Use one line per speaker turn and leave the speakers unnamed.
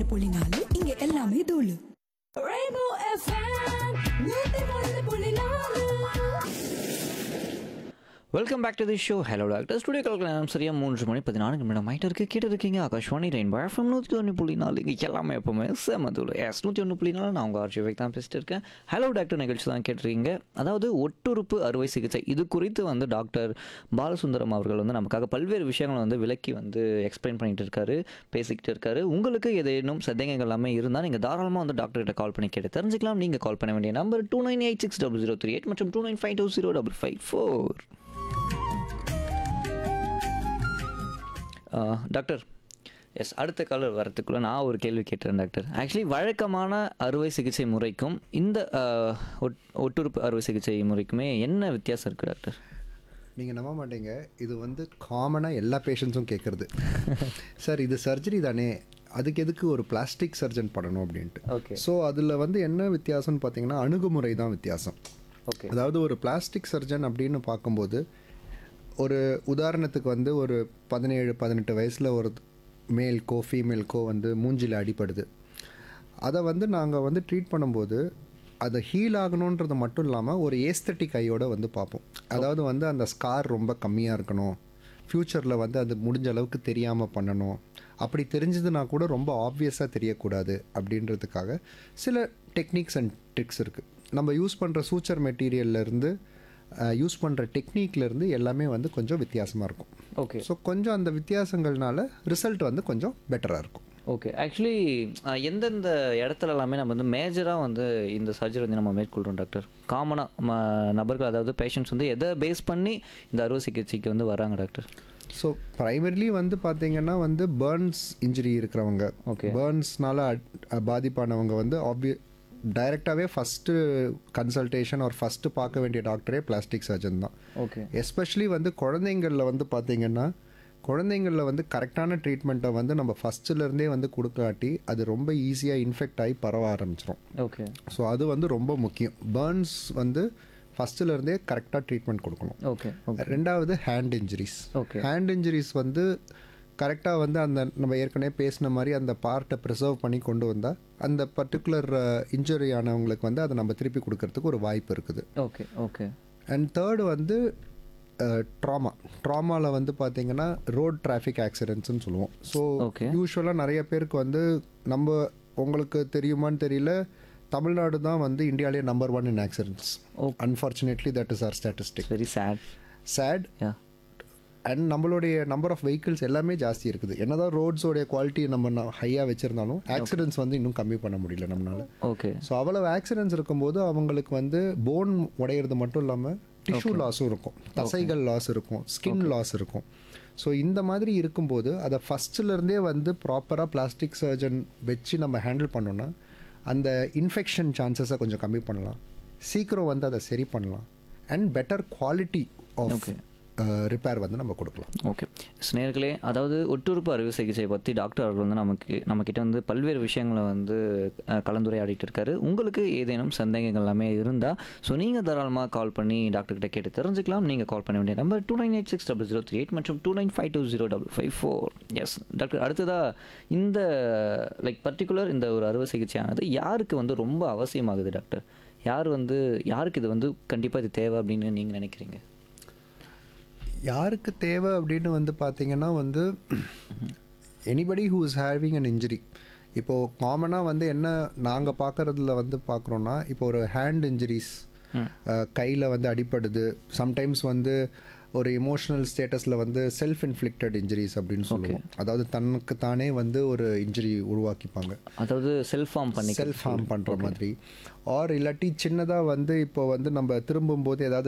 ரெண்டு புள்ளி நாலு இங்க எல்லாமே தூளு Rainbow FM, நூத்தி ஒன்று புள்ளி நாலு
welcome back to the show hello doctor studio கலக்கலாம் சரியா மூன்று மணி பதினாலு நிமிடம் ஆகிட்டு இருக்கு கேட்டு இருக்கீங்க ஆகாஷ்வாணி ரெயின்போ எஃப்எம் நூற்றி ஒன்று புள்ளி நாலு இங்கே எல்லாமே எப்பவுமே செமதூள் எஸ் நூற்றி ஒன்று புள்ளி நாலு நான் உங்கள் ஆர்ஜி தான் பேசிட்டு இருக்கேன் ஹலோ டாக்டர் நிகழ்ச்சி தான் கேட்டிருக்கீங்க அதாவது ஒட்டுறுப்பு அறுவை சிகிச்சை இது குறித்து வந்து டாக்டர் பாலசுந்தரம் அவர்கள் வந்து நமக்காக பல்வேறு விஷயங்களை வந்து விளக்கி வந்து எக்ஸ்பிளைன் பண்ணிட்டு இருக்காரு பேசிக்கிட்டு இருக்காரு உங்களுக்கு ஏதேனும் சந்தேகங்கள் எல்லாமே இருந்தால் நீங்கள் தாராளமாக வந்து டாக்டர்கிட்ட கால் பண்ணி கேட்டு தெரிஞ்சுக்கலாம் நீங்கள் கால் பண்ண வேண்டிய number two nine eight six double zero three eight மற்றும் two nine five two zero double five four doctor yes அடுத்த காலர் வரத்துக்குள்ளே நான் ஒரு கேள்வி கேட்டுறேன் டாக்டர் ஆக்சுவலி வழக்கமான அறுவை சிகிச்சை முறைக்கும் இந்த ஆஹ், ஒட்- ஒட்டுறுப்பு அறுவை சிகிச்சை முறைக்குமே என்ன வித்தியாசம் இருக்குது டாக்டர்
நீங்கள் நம்ப மாட்டீங்க இது வந்து காமனாக எல்லா பேஷண்ட்ஸும் கேட்குறது சார் இது சர்ஜரி தானே அதுக்கு எதுக்கு ஒரு பிளாஸ்டிக் சர்ஜன் பண்ணணும் அப்படின்ட்டு
ஓகே
ஸோ அதில் வந்து என்ன வித்தியாசம்னு பார்த்தீங்கன்னா அணுகுமுறை தான் வித்தியாசம்
ஓகே
அதாவது ஒரு பிளாஸ்டிக் சர்ஜன் அப்படின்னு பார்க்கும்போது ஒரு உதாரணத்துக்கு வந்து ஒரு பதினேழு பதினெட்டு வயசில் ஒரு மேல்கோ ஃபீமேல்கோ வந்து மூஞ்சில அடிப்படுது அதை வந்து நாங்கள் வந்து ட்ரீட் பண்ணும்போது அதை ஹீல் ஆகணுன்றது மட்டும் இல்லாமல் ஒரு ஏஸ்தட்டிக் ஐயோட வந்து பார்ப்போம் அதாவது வந்து அந்த ஸ்கார் ரொம்ப கம்மியாக இருக்கணும் ஃப்யூச்சரில் வந்து அது முடிஞ்ச அளவுக்கு தெரியாமல் பண்ணணும் அப்படி தெரிஞ்சதுன்னா கூட ரொம்ப ஆப்வியஸாக தெரியக்கூடாது அப்படின்றதுக்காக சில டெக்னிக்ஸ் அண்ட் ட்ரிக்ஸ் இருக்குது நம்ம யூஸ் பண்ணுற சூச்சர் மெட்டீரியல்லேருந்து யூஸ் பண்ணுற டெக்னிக்லேருந்து எல்லாமே வந்து கொஞ்சம் வித்தியாசமாக இருக்கும்
ஓகே
ஸோ கொஞ்சம் அந்த வித்தியாசங்கள்னால ரிசல்ட் வந்து கொஞ்சம் பெட்டராக இருக்கும்
ஓகே ஆக்சுவலி எந்தெந்த இடத்துல எல்லாமே நம்ம வந்து மேஜராக வந்து இந்த சர்ஜரி வந்து நம்ம மேற்கொள்கிறோம் டாக்டர் காமனாக நபர்கள் அதாவது பேஷண்ட்ஸ் வந்து எதை பேஸ் பண்ணி இந்த அறுவை சிகிச்சைக்கு வந்து வராங்க டாக்டர்
ஸோ ப்ரைமர்லி வந்து பார்த்தீங்கன்னா வந்து பேர்ன்ஸ் இன்ஜுரி இருக்கிறவங்க
Okay.
பேர்ன்ஸ்னால பாதிப்பானவங்க வந்து ஆப்விய டைரெக்டாகவே ஃபஸ்ட்டு கன்சல்டேஷன் ஒரு ஃபஸ்ட்டு பார்க்க வேண்டிய டாக்டரே பிளாஸ்டிக் சர்ஜன் தான்
ஓகே
எஸ்பெஷலி வந்து குழந்தைங்களில் வந்து பார்த்தீங்கன்னா குழந்தைங்களில் வந்து கரெக்டான ட்ரீட்மெண்ட்டை வந்து நம்ம ஃபஸ்ட்டுலேருந்தே வந்து கொடுக்காட்டி அது ரொம்ப ஈஸியாக இன்ஃபெக்ட் ஆகி பரவ ஆரம்பிச்சிரும்
ஓகே
ஸோ அது வந்து ரொம்ப முக்கியம் பேர்ன்ஸ் வந்து ஃபஸ்ட்டுலேருந்தே கரெக்டாக ட்ரீட்மெண்ட் கொடுக்கணும்
ஓகே ஓகே
ரெண்டாவது hand injuries
Okay.
Hand injuries வந்து கரெக்டாக வந்து அந்த நம்ம ஏற்கனவே பேசின மாதிரி அந்த பார்ட்டை ப்ரிசர்வ் பண்ணி கொண்டு வந்தால் அந்த பர்டிகுலர் இன்ஜுரி ஆனவங்களுக்கு வந்து அதை நம்ம திருப்பி கொடுக்கறதுக்கு ஒரு வாய்ப்பு இருக்குது
ஓகே ஓகே
அண்ட் தேர்டு வந்து ட்ராமா ட்ராமாவில் வந்து பார்த்தீங்கன்னா ரோட் டிராஃபிக் ஆக்சிடென்ட்ஸ்னு சொல்லுவோம் ஸோ
Okay.
யூஸ்வலாக நிறைய பேருக்கு வந்து நம்ம உங்களுக்கு தெரியுமான்னு தெரியல தமிழ்நாடு தான் வந்து இந்தியாவிலே number one in accidents
Okay.
Unfortunately that is our statistic
very sad
sad
yeah
and நம்மளுடைய நம்பர் ஆஃப் வெஹிக்கிள்ஸ் எல்லாமே ஜாஸ்தி இருக்குது என்னதான் ரோட்ஸோடைய குவாலிட்டி நம்ம ஹையாக வச்சுருந்தாலும் ஆக்சிடென்ட்ஸ் வந்து இன்னும் கம்மி பண்ண முடியல நம்மளால
ஓகே
ஸோ அவ்வளவு ஆக்சிடென்ட்ஸ் இருக்கும்போது அவங்களுக்கு வந்து போன் உடையிறது மட்டும் இல்லாமல் டிஷ்யூ லாஸும் இருக்கும் தசைகள் லாஸ் இருக்கும் ஸ்கின் லாஸ் இருக்கும் ஸோ இந்த மாதிரி இருக்கும்போது அதை ஃபஸ்ட்டுலேருந்தே வந்து ப்ராப்பராக பிளாஸ்டிக் சர்ஜன் வச்சு நம்ம ஹேண்டில் பண்ணோன்னா அந்த இன்ஃபெக்ஷன் சான்சஸை கொஞ்சம் கம்மி பண்ணலாம் சீக்கிரம் வந்து அதை சரி பண்ணலாம் and better quality of repair வந்து நம்ம கொடுக்கலாம்
ஓகே நேர்களே அதாவது ஒட்டுறுப்பு அறுவை சிகிச்சை பற்றி டாக்டர் அவர்கள் வந்து நமக்கு நம்மக்கிட்ட வந்து பல்வேறு விஷயங்களை வந்து அஹ், கலந்துரையாடிட்டு இருக்காரு உங்களுக்கு ஏதேனும் சந்தேகங்கள் எல்லாமே இருந்தால் ஸோ நீங்கள் தாராளமாக கால் பண்ணி டாக்டர்கிட்ட கேட்டு தெரிஞ்சுக்கலாம் நீங்கள் கால் பண்ண வேண்டிய number two nine eight six double zero three eight மற்றும் two nine five two zero double five four yes doctor அடுத்ததாக இந்த லைக் பர்டிகுலர் இந்த ஒரு அறுவை சிகிச்சையானது யாருக்கு வந்து ரொம்ப அவசியமாகுது டாக்டர் யார் வந்து யாருக்கு இது வந்து கண்டிப்பாக இது தேவை அப்படின்னு நீங்கள் நினைக்கிறீங்க
யாருக்கு தேவை அப்படின்னு வந்து பார்த்தீங்கன்னா வந்து anybody who is having an injury இப்போது காமனாக வந்து என்ன நாங்கள் பார்க்குறதுல வந்து பார்க்குறோன்னா இப்போ ஒரு ஹேண்ட் இன்ஜுரிஸ் கையில் வந்து அடிப்படுது சம்டைம்ஸ் வந்து ஒரு இமோஷனல் ஸ்டேட்டஸில் வந்து செல்ஃப் இன்ஃப்ளிக்டட் இன்ஜுரிஸ் அப்படின்னு சொல்லுவோம் அதாவது தனக்கு தானே வந்து ஒரு இன்ஜுரி உருவாக்கிப்பாங்க
அதாவது செல்ஃப் ஃபார்ம் பண்ணி
செல்ஃப் ஹார்ம் பண்ணுற மாதிரி ஆர் இல்லாட்டி சின்னதாக வந்து இப்போ வந்து நம்ம திரும்பும்போது ஏதாவது